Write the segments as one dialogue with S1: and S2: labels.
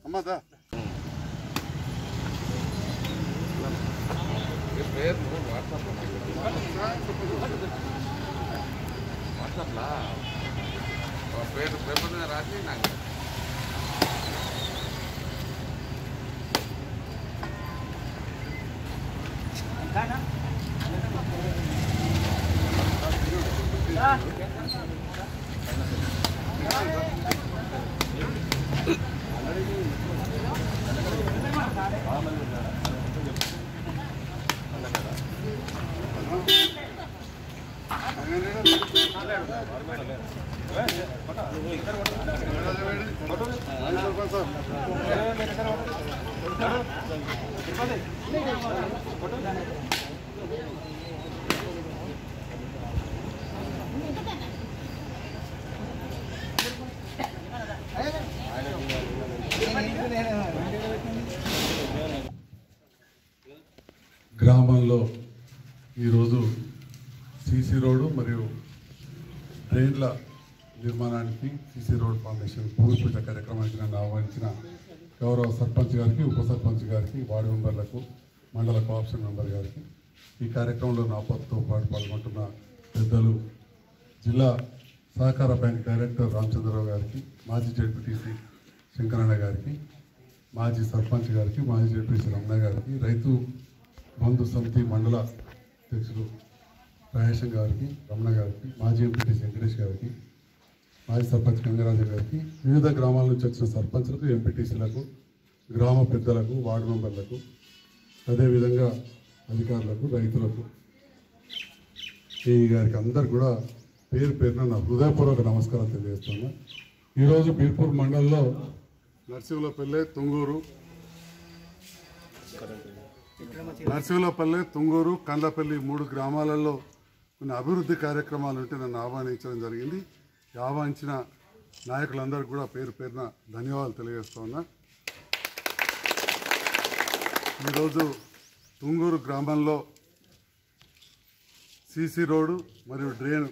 S1: అమ్మదా
S2: పేరు వాట్సాప్లో వాట్సాప్లా పేరు పేపర్ మీద రాసి నాకు
S1: గ్రామంలో ఈరోజు సీసీ రోడ్డు మరియు ట్రైన్ల నిర్మాణానికి సీసీ రోడ్ ఫౌండేషన్ భూమి పూజ కార్యక్రమానికి నన్ను ఆహ్వానించిన గౌరవ సర్పంచ్ గారికి ఉప సర్పంచ్ గారికి వార్డు మెంబర్లకు మండల కోఆప్షన్ మెంబర్ గారికి ఈ కార్యక్రమంలో నా పత్తో పాటు పాల్గొంటున్న పెద్దలు జిల్లా సహకార బ్యాంక్ డైరెక్టర్ రామచంద్రరావు గారికి మాజీ జడ్పీటీసీ శంకరన్న గారికి మాజీ సర్పంచ్ గారికి మాజీ జడ్పీసీ రమణ గారికి రైతు బంధు సమితి మండల అధ్యక్షులు మహేశం గారికి రమణ గారికి మాజీ ఎంపీటీసీ వెంకటేష్ గారికి మాజీ సర్పంచ్ గంగరాజు గారికి వివిధ గ్రామాల నుంచి వచ్చిన సర్పంచ్లకు ఎంపీటీసీలకు గ్రామ పెద్దలకు వార్డు మెంబర్లకు అదేవిధంగా అధికారులకు రైతులకు ఈ గారికి అందరు కూడా పేరు పేరున నా హృదయపూర్వక నమస్కారం తెలియజేస్తున్నా ఈరోజు బీర్పూర్ మండలంలో నర్సింహులపల్లె తుంగూరు నర్సింహులపల్లె తుంగూరు కండ్లపల్లి మూడు గ్రామాలలో కొన్ని అభివృద్ధి కార్యక్రమాలు ఉంటే నన్ను ఆహ్వానించడం జరిగింది ఈ ఆహ్వానించిన నాయకులందరికీ కూడా పేరు పేరున ధన్యవాదాలు తెలియజేస్తా ఉన్నా ఈరోజు తుంగూరు గ్రామంలో సీసీ రోడ్డు మరియు డ్రైన్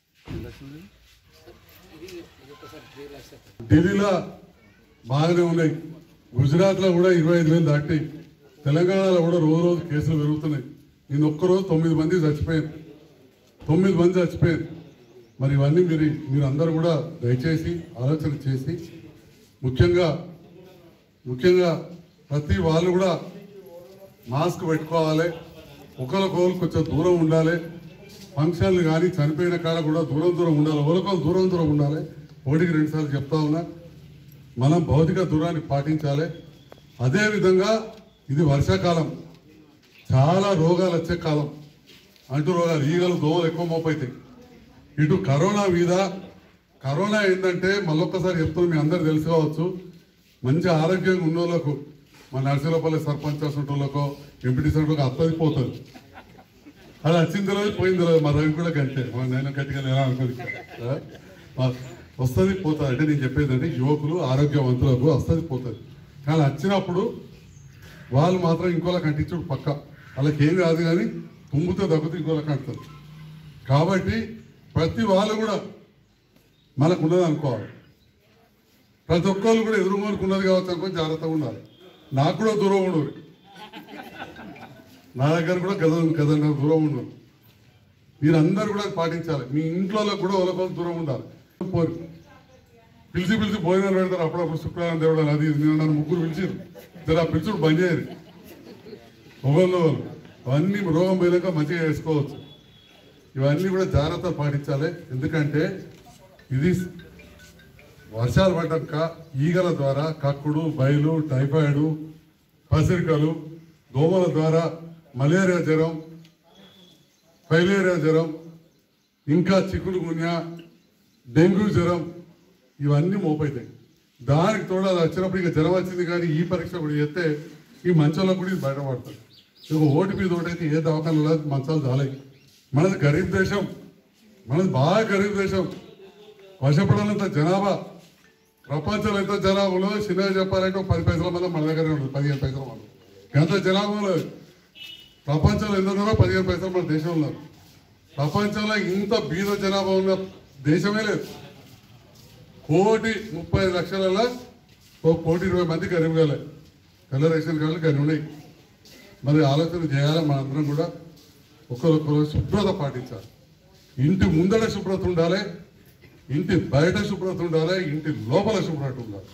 S1: ఢిల్లీలో బాగానే ఉన్నాయి గుజరాత్లో కూడా ఇరవై ఐదు వేలు దాటి తెలంగాణలో కూడా రోజు రోజు కేసులు పెరుగుతున్నాయి నేను ఒక్కరోజు తొమ్మిది మంది చచ్చిపోయారు తొమ్మిది మంది చచ్చిపోయారు మరి ఇవన్నీ మీరు మీరు అందరూ కూడా దయచేసి ఆలోచన చేసి ముఖ్యంగా ముఖ్యంగా ప్రతి వాళ్ళు కూడా మాస్క్ పెట్టుకోవాలి ఒకరికొకరు కొంచెం దూరం ఉండాలి ఫంక్షన్లు కానీ చనిపోయిన కాడ కూడా దూరం దూరం ఉండాలి ఒకరికొకరు దూరం దూరం ఉండాలి ఒకటికి రెండు సార్లు చెప్తా ఉన్నా మనం భౌతిక దూరాన్ని పాటించాలి అదేవిధంగా ఇది వర్షాకాలం చాలా రోగాలు వచ్చే కాలం అంటూ రోగాలు ఈగలు దోమలు ఎక్కువ మోపైతాయి ఇటు కరోనా మీద కరోనా ఏంటంటే మళ్ళొక్కసారి చెప్తున్నా మీ అందరు తెలుసు కావచ్చు మంచి ఆరోగ్యంగా ఉన్న వాళ్ళకు మన నర్సింహపల్లి సర్పంచ్ వాళ్ళకో ఎంపీటీ సర్పంచ్ అత్తది పోతుంది అది వచ్చిన తర్వాత పోయిన తర్వాత మా రవి కూడా గంతే మా నేను గట్టిగా ఎలా అనుకోదు వస్తుంది పోతుంది అంటే నేను చెప్పేది అంటే యువకులు ఆరోగ్యవంతులకు వస్తుంది పోతుంది కానీ వచ్చినప్పుడు వాళ్ళు మాత్రం ఇంకోళ్ళకి అంటించుడు పక్క వాళ్ళకి ఏం కాదు కానీ తుమ్ముతో తగ్గుతూ ఇంకోళ్ళకి అంటుంది కాబట్టి ప్రతి వాళ్ళు కూడా మనకు ఉన్నది అనుకోవాలి ప్రతి ఒక్కళ్ళు కూడా ఎదురుమోనికి ఉన్నది కావచ్చు అనుకొని జాగ్రత్తగా ఉండాలి నాకు కూడా దూరం ఉండరు నా దగ్గర కూడా గద గద దూరం ఉండరు మీరందరూ కూడా పాటించాలి మీ ఇంట్లో కూడా ఒకరికొకరు దూరం ఉండాలి పోరు పిలిచి పిలిచి భోజనాలు పెడతారు అప్పుడప్పుడు శుక్రవారం దేవుడు అది ఇది నేను నన్ను ముగ్గురు పిలిచారు జర ఆ పిలుచుడు బంద్ చేయరు ఒకళ్ళు అవన్నీ రోగం పోయినాక మంచిగా చేసుకోవచ్చు ఇవన్నీ కూడా జాగ్రత్త పాటించాలి ఎందుకంటే ఇది వర్షాలు పడ్డాక ఈగల ద్వారా కక్కుడు బయలు టైఫాయిడ్ పసిరికలు దోమల ద్వారా మలేరియా జ్వరం ఫైలేరియా జ్వరం ఇంకా చిక్కుడు గున్యా డెంగ్యూ జ్వరం ఇవన్నీ మోపైతాయి దానికి తోడు అది వచ్చినప్పుడు ఇక జ్వరం వచ్చింది కానీ ఈ పరీక్ష కూడా చేస్తే ఈ మంచాలకు కూడా ఇది బయటపడుతుంది ఇక ఓటీపీ తోటైతే ఏ దవాఖానలో మంచాలు చాలాయి మనది గరీబ్ దేశం మనది బాగా గరీబ్ దేశం వశపడనంత జనాభా ప్రపంచంలో ఎంత జనాభాలో చిన్నగా చెప్పాలంటే ఒక పది పైసల మంది మన దగ్గర ఉంటుంది పదిహేను పైసల మంది ఎంత జనాభాలో ప్రపంచంలో ఎంత ఉన్నారో పదిహేను పైసలు మన దేశంలో ఉన్నారు ప్రపంచంలో ఇంత బీద జనాభా ఉన్న దేశమే లేదు కోటి ముప్పై లక్షలలో ఓ కోటి ఇరవై మందికి ఎరగాలి కలర్ రేషన్ కార్డులు కానీ ఉన్నాయి మరి ఆలోచన చేయాలి మనందరం కూడా ఒకరొకరు శుభ్రత పాటించాలి ఇంటి ముందర శుభ్రత ఉండాలి ఇంటి బయట శుభ్రత ఉండాలి ఇంటి లోపల శుభ్రత ఉండాలి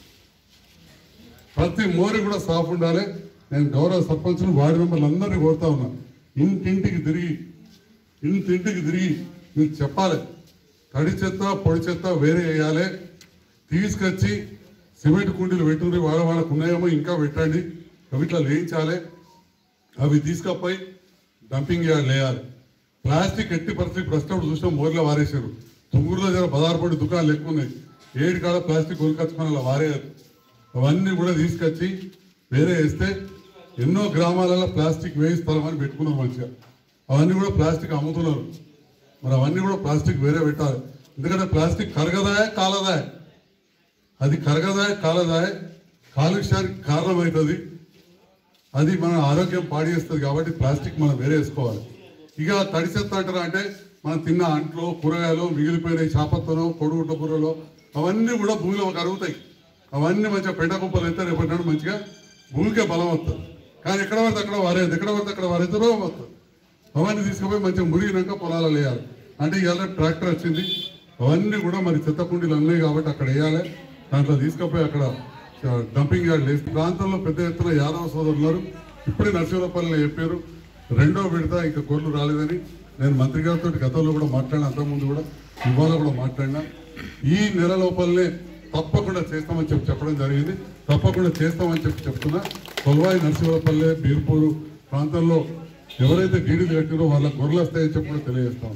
S1: ప్రతి మోరి కూడా సాఫ్ ఉండాలి నేను గౌరవ సర్పంచ్ను వార్డు మెంబర్లు అందరినీ కోరుతా ఉన్నా ఇంటింటికి తిరిగి ఇంటింటికి తిరిగి మీరు చెప్పాలి తడి చెత్త పొడి చెత్త వేరే వేయాలి తీసుకొచ్చి సిమెంట్ కుండీలు పెట్టుకుని వాళ్ళ వాళ్ళకు ఉన్నాయేమో ఇంకా పెట్టండి అవి ఇట్లా లేయించాలి అవి తీసుకపోయి డంపింగ్ యార్డ్ లేయాలి ప్లాస్టిక్ ఎట్టి పరిస్థితి ప్రస్తుతం చూసిన మోర్లో వారేశారు తుంగూరులో జర బదారపడి దుకాణాలు ఎక్కువ ఉన్నాయి ఏడు కాడ ప్లాస్టిక్ కొనుకొచ్చుకొని అలా వారేయారు అవన్నీ కూడా తీసుకొచ్చి వేరే వేస్తే ఎన్నో గ్రామాలలో ప్లాస్టిక్ వేయిస్తారని అని పెట్టుకున్నారు మంచిగా అవన్నీ కూడా ప్లాస్టిక్ అమ్ముతున్నారు మరి అవన్నీ కూడా ప్లాస్టిక్ వేరే పెట్టాలి ఎందుకంటే ప్లాస్టిక్ కరగదా కాలదా అది కరగదా కాలదా కాలుష్యానికి కారణమవుతుంది అది మన ఆరోగ్యం పాడు చేస్తుంది కాబట్టి ప్లాస్టిక్ మనం వేరే వేసుకోవాలి ఇక తడి చెత్త అంటారా అంటే మనం తిన్న అంట్లో కూరగాయలు మిగిలిపోయిన చేపత్తనో కొడుగుట్ట కూరలో అవన్నీ కూడా భూమిలో కరుగుతాయి అవన్నీ మంచిగా పెంట కుప్పలు అయితే రేపటి నాడు మంచిగా భూమికే బలం వస్తుంది కానీ ఎక్కడ పడితే అక్కడ వారేది ఎక్కడ పడితే అక్కడ వారైతే రోగం వస్తుంది అవన్నీ తీసుకుపోయి మంచిగా మురిగినాక పొలాలు వేయాలి అంటే ఇవాళ ట్రాక్టర్ వచ్చింది అవన్నీ కూడా మరి చెత్త కుండీలు ఉన్నాయి కాబట్టి అక్కడ వేయాలి దాంట్లో తీసుకుపోయి అక్కడ డంపింగ్ యార్డ్ వేసి ప్రాంతంలో పెద్ద ఎత్తున యాదవ సోదరులు ఉన్నారు ఇప్పుడే నరసింహపల్లిలో చెప్పారు రెండో విడత ఇంకా గొర్రెలు రాలేదని నేను మంత్రి గారితో గతంలో కూడా మాట్లాడిన అంతకుముందు కూడా ఇవాళ కూడా మాట్లాడినా ఈ నెల లోపలనే తప్పకుండా చేస్తామని చెప్పి చెప్పడం జరిగింది తప్పకుండా చేస్తామని చెప్పి చెప్తున్నా కొల్వాయి నరసింహపల్లి బీర్పూరు ప్రాంతంలో ఎవరైతే డీడీలు కట్టినో వాళ్ళ గొర్రెలు వస్తాయని చెప్పి కూడా తెలియజేస్తాం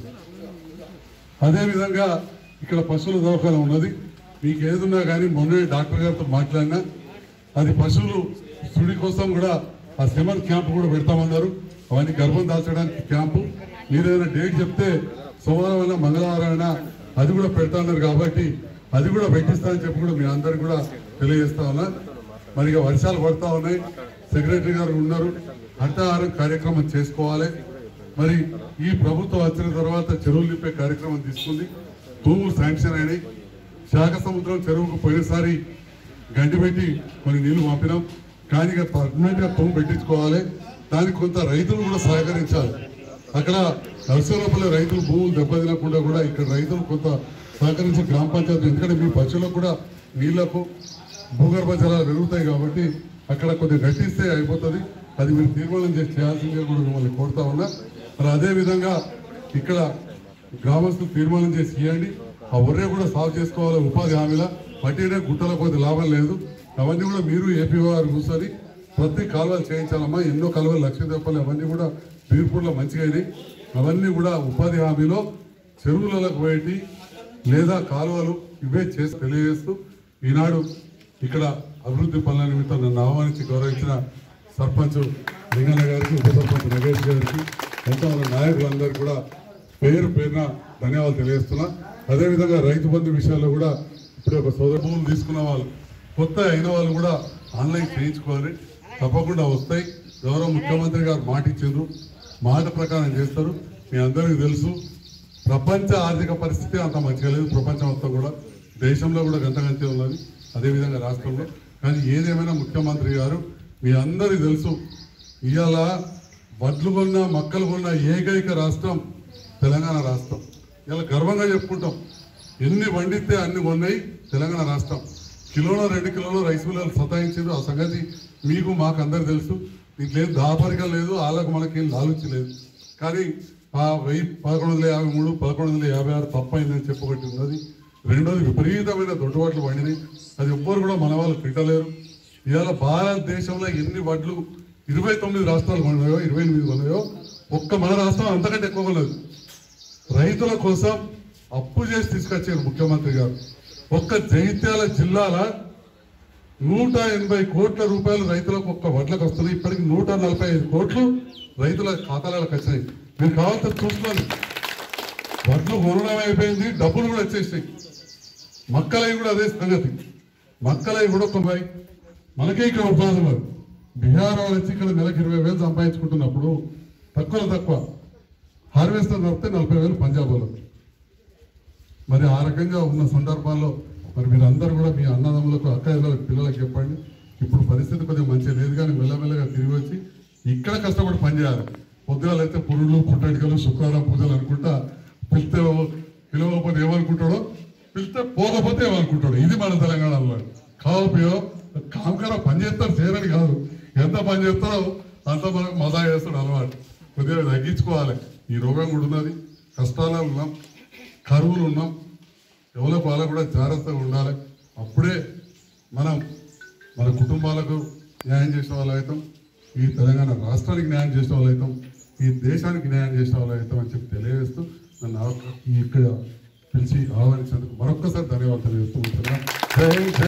S1: అదేవిధంగా ఇక్కడ పశువుల దవాఖాన ఉన్నది మీకు ఏదున్నా కానీ మొన్న డాక్టర్ గారితో మాట్లాడినా అది పశువులు సుడి కోసం కూడా ఆ సెమన్ క్యాంప్ కూడా పెడతామన్నారు అవన్నీ గర్భం దాల్చడానికి క్యాంపు మీరు ఏదైనా డేట్ చెప్తే సోమవారం అయినా మంగళవారం అయినా అది కూడా పెడతాన్నారు కాబట్టి అది కూడా పెట్టిస్తా అని చెప్పి కూడా మీ అందరికి కూడా తెలియజేస్తా ఉన్నా మరి ఇక వర్షాలు పడతా ఉన్నాయి సెక్రటరీ గారు ఉన్నారు హంటాహారం కార్యక్రమం చేసుకోవాలి మరి ఈ ప్రభుత్వం వచ్చిన తర్వాత చెరువులు నింపే కార్యక్రమం తీసుకుంది తూములు శాంక్షన్ అయినాయి శాఖ సముద్రం చెరువుకు పోయినసారి గంటి పెట్టి కొన్ని నీళ్లు పంపినాం కానీ ఇక పర్మనెంట్ గా తూము పెట్టించుకోవాలి దానికి కొంత రైతులు కూడా సహకరించాలి అక్కడ నరసింహపల్లి రైతులు భూములు దెబ్బతినకుండా కూడా ఇక్కడ రైతులు కొంత సహకరించి గ్రామ పంచాయతీ ఎందుకంటే మీ పశువులకు కూడా నీళ్లకు భూగర్భ జలాలు పెరుగుతాయి కాబట్టి అక్కడ కొద్దిగా గట్టిస్తే అయిపోతుంది అది మీరు తీర్మానం చేసి చేయాల్సిందిగా కూడా మిమ్మల్ని కోరుతా ఉన్నా మరి అదే విధంగా ఇక్కడ గ్రామస్తులు తీర్మానం చేసి ఇవ్వండి ఆ ఒర్రే కూడా సాగు చేసుకోవాలి ఉపాధి హామీలా పట్టినే గుట్టల కొద్ది లాభం లేదు అవన్నీ కూడా మీరు ఏపీ వారు కూర్చొని ప్రతి కాలువలు చేయించాలమ్మా ఎన్నో కాలువలు లక్ష దెబ్బలు అవన్నీ కూడా బీర్పూర్లో మంచిగా అయినాయి అవన్నీ కూడా ఉపాధి హామీలో చెరువులకు పోయేటి లేదా కాలువలు ఇవే చేసి తెలియజేస్తూ ఈనాడు ఇక్కడ అభివృద్ధి పనుల నిమిత్తం నన్ను ఆహ్వానించి గౌరవించిన సర్పంచ్ లింగన్న గారికి ఉప సర్పంచ్ నగేష్ గారికి ఎంతో మంది నాయకులందరికీ కూడా పేరు పేరున ధన్యవాదాలు తెలియజేస్తున్నా అదేవిధంగా రైతు బంధు విషయాల్లో కూడా ఇప్పుడు ఒక సోదర భూములు తీసుకున్న వాళ్ళు కొత్త అయిన వాళ్ళు కూడా ఆన్లైన్ చేయించుకోవాలి తప్పకుండా వస్తాయి గౌరవ ముఖ్యమంత్రి గారు మాట ఇచ్చిండ్రు మాట ప్రకారం చేస్తారు మీ అందరికీ తెలుసు ప్రపంచ ఆర్థిక పరిస్థితి అంత మంచిగా లేదు ప్రపంచం మొత్తం కూడా దేశంలో కూడా గంటగంతే ఉన్నది అదేవిధంగా రాష్ట్రంలో కానీ ఏదేమైనా ముఖ్యమంత్రి గారు మీ అందరికీ తెలుసు ఇవాళ వడ్లు కొన్న మక్కలు కొన్న ఏకైక రాష్ట్రం తెలంగాణ రాష్ట్రం ఇలా గర్వంగా చెప్పుకుంటాం ఎన్ని వండితే అన్ని కొన్నాయి తెలంగాణ రాష్ట్రం కిలోలో రెండు కిలోలు రైస్ మిల్లలు సతాయించారు ఆ సంగతి మీకు మాకు అందరు తెలుసు దీంట్లో ఏం దాపరిక లేదు వాళ్ళకు మనకి ఏం లాలుచి లేదు కానీ ఆ వెయ్యి పదకొండు వందల యాభై మూడు పదకొండు వందల యాభై ఆరు తప్పైందని చెప్పబట్టి ఉన్నది రెండోది విపరీతమైన దొడ్డుబాట్లు పండినాయి అది ఎవ్వరు కూడా మన వాళ్ళు తిట్టలేరు ఇవాళ భారతదేశంలో ఎన్ని వడ్లు ఇరవై తొమ్మిది రాష్ట్రాలు కొన్నాయో ఇరవై ఎనిమిది కొన్నాయో ఒక్క మన రాష్ట్రం అంతకంటే ఎక్కువ కొన్నది రైతుల కోసం అప్పు చేసి తీసుకొచ్చారు ముఖ్యమంత్రి గారు ఒక్క జైత్యాల జిల్లాల నూట ఎనభై కోట్ల రూపాయలు రైతులకు ఒక్క వడ్లకు వస్తున్నాయి ఇప్పటికి నూట నలభై ఐదు కోట్లు రైతుల ఖాతాలకు వచ్చినాయి మీరు కావాల్సి చూసుకోండి వడ్లు కొనడం అయిపోయింది డబ్బులు కూడా వచ్చేసాయి మక్కలై కూడా అదే సంగతి మక్కలై కూడా తొంభై మనకే ఇక్కడ ఉపాధి మరి బీహార్ వాళ్ళు వచ్చి ఇక్కడ నెలకు ఇరవై వేలు సంపాదించుకుంటున్నప్పుడు తక్కువ తక్కువ హార్వెస్టర్ దొరికితే నలభై వేలు పంజాబ్ వాళ్ళకి మరి ఆ రకంగా ఉన్న సందర్భాల్లో మరి మీరు అందరూ కూడా మీ అన్నదమ్ములకు అక్కయ్యలకు పిల్లలకు చెప్పండి ఇప్పుడు పరిస్థితి కొద్దిగా మంచిగా లేదు కానీ మెల్లమెల్లగా తిరిగి వచ్చి ఇక్కడ కష్టపడి పనిచేయాలి పొద్దుగాలు అయితే పురుళ్ళు పుట్టడికలు శుక్రవారం పూజలు అనుకుంటా పిలితే పిలవకపోతే ఏమనుకుంటాడో పిలిస్తే పోకపోతే ఏమనుకుంటాడు ఇది మన తెలంగాణలో కావపోయో కామకర పని చేస్తారు చేయరని కాదు ఎంత పని చేస్తారో అంత మనకు మజా చేస్తాడు అలవాటు కొద్దిగా తగ్గించుకోవాలి ఈ రోగం కూడా ఉన్నది కష్టాలు ఉన్నాం కరువులు ఉన్నాం ఎవరో వాళ్ళ కూడా జాగ్రత్తగా ఉండాలి అప్పుడే మనం మన కుటుంబాలకు న్యాయం చేసిన వాళ్ళు అవుతాం ఈ తెలంగాణ రాష్ట్రానికి న్యాయం చేసిన వాళ్ళు అవుతాం ఈ దేశానికి న్యాయం చేసిన వాళ్ళు అవుతాం అని చెప్పి తెలియజేస్తూ నన్ను ఆ- ఈ ఇక్కడ పిలిచి ఆహ్వానించినందుకు మరొక్కసారి ధన్యవాదాలు తెలియజేస్తూ ఉంటున్నాను జై హింద్, జై